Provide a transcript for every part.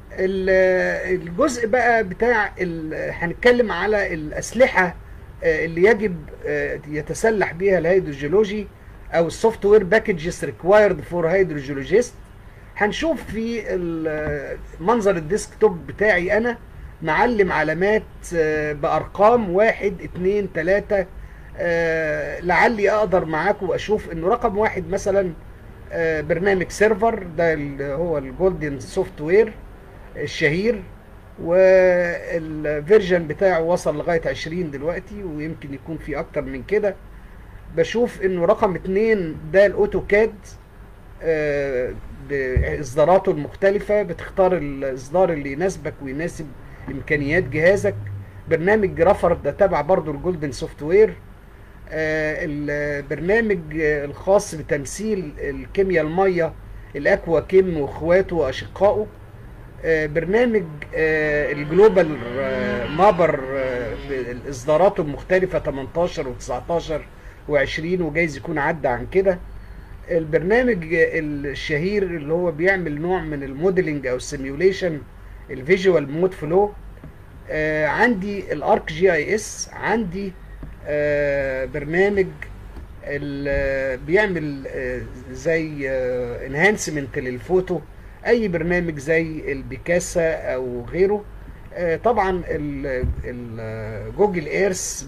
ال- الجزء بقى بتاع ال- هنتكلم على الاسلحه آه، اللي يجب آه، يتسلح بها الهيدروجيولوجي او السوفت وير باكجز ريكوايرد فور هيدروجيولوجيست هنشوف في ال- منظر الديسكتوب بتاعي انا معلم علامات آه، بارقام واحد اتنين تلاتة آه، لعلي اقدر معاكم اشوف انه رقم واحد مثلا آه، برنامج سيرفر ده اللي هو الجولدن سوفت وير الشهير والفيرجن بتاعه وصل لغاية 20 دلوقتي ويمكن يكون في اكتر من كده بشوف انه رقم اتنين ده الاوتوكاد آه، باصداراته المختلفة بتختار الاصدار اللي يناسبك ويناسب امكانيات جهازك برنامج جرافر ده تبع برضو الجولدن سوفت وير آه، البرنامج آه، الخاص بتمثيل الكيمياء المية الاكوا كيم واخواته واشقائه آه، برنامج آه، الجلوبال آه، مابر آه، باصداراته المختلفة 18 و19 و20 وجايز يكون عدى عن كده البرنامج الشهير اللي هو بيعمل نوع من الموديلنج او السيميوليشن الفيجوال مود فلو آه عندي الارك جي اي اس عندي آه برنامج ال- بيعمل آه زي انهانسمنت للفوتو اي برنامج زي البيكاسا او غيره آه طبعا ال- ال- جوجل ايرس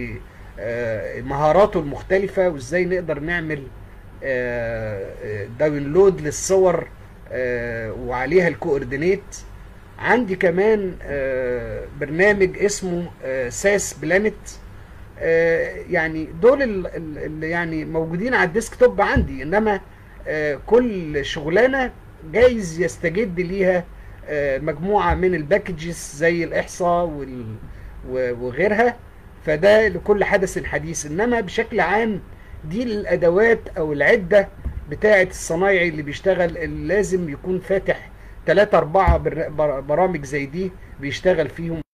بمهاراته المختلفة وازاي نقدر نعمل آه، آه، داونلود للصور آه، وعليها الكوردينيت عندي كمان آه، برنامج اسمه آه، ساس بلانت آه، يعني دول ال- ال- اللي يعني موجودين على الديسكتوب عندي انما آه، كل شغلانه جايز يستجد ليها آه، مجموعه من الباكجز زي الاحصاء وال- و- وغيرها فده لكل حدث حديث انما بشكل عام دي الادوات او العده بتاعه الصنايعي اللي بيشتغل اللي لازم يكون فاتح 3 4 برامج زي دي بيشتغل فيهم